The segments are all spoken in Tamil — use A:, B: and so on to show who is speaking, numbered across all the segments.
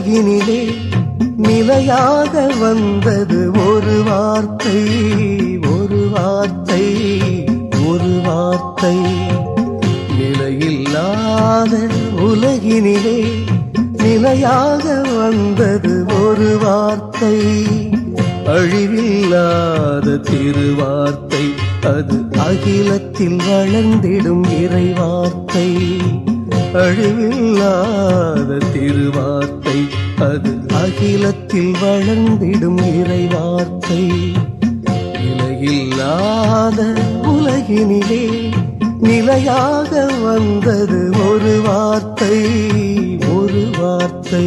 A: உலகினிலே நிலையாக வந்தது ஒரு வார்த்தை ஒரு வார்த்தை ஒரு வார்த்தை நிலையில்லாத உலகினிலே நிலையாக வந்தது ஒரு வார்த்தை அழிவில்லாத திருவார்த்தை அது அகிலத்தில் வளர்ந்திடும் இறை வார்த்தை அழிவில்லாத திருவார்த்தை அது அகிலத்தில் வளர்ந்திடும் இறை வார்த்தை நிலையில்லாத உலகினிலே நிலையாக வந்தது ஒரு வார்த்தை ஒரு வார்த்தை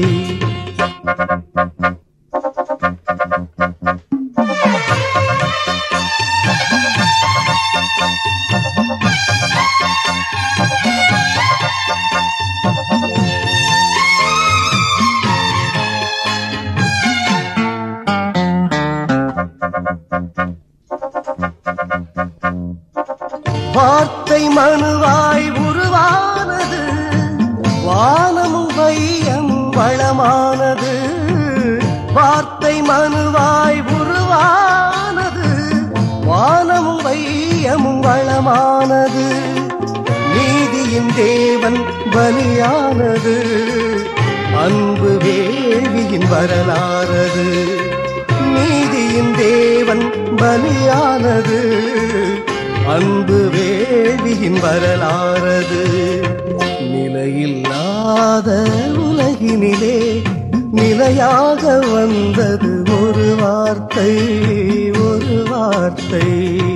A: வார்த்தை மனுவாய் உருவானது வானமும் வையமும் வளமானது வார்த்தை மனுவாய் உருவானது வானமும் வையமும் வளமானது நீதியின் தேவன் பலியானது அன்பு வேள்வியின் வரலாறது நீதியின் தேவன் பலியானது அன்பு வேள்வியின் வரலாறது நிலையில்லாத உலகினிலே நிலையாக வந்தது ஒரு வார்த்தை ஒரு வார்த்தை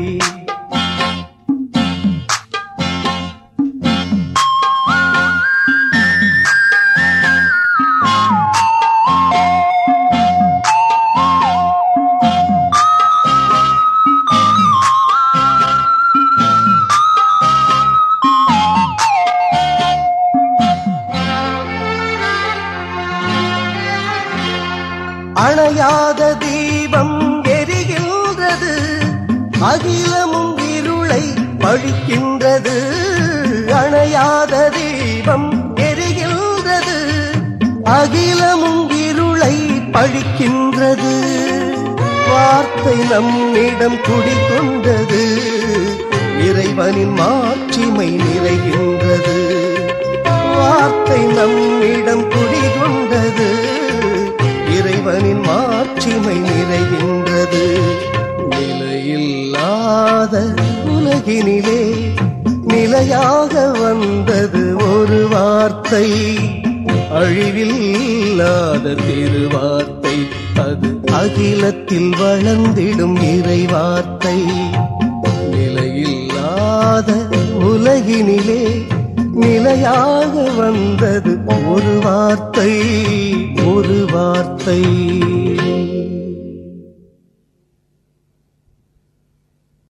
A: அணையாத தீபம் எரிகின்றது அகிலமும் இருளை பழிக்கின்றது அணையாத தீபம் எரிகின்றது அகிலமும் இருளை பழிக்கின்றது வார்த்தை நம்மிடம் குடிக்கொண்டது இறைவனின் மாட்சிமை நிறைகின்றது வார்த்தை நம்மிடம் குடிகொண்டது இறைவனின் மாட்சிமை நிறைகின்றது நிலையில்லாத உலகினிலே நிலையாக வந்தது ஒரு வார்த்தை அழிவில்லாத திருவார்த்தை அது அகிலத்தில் வளர்ந்திடும் இறை வார்த்தை நிலையில்லாத உலகினிலே நிலையாக வந்தது ஒரு வார்த்தை ஒரு வார்த்தை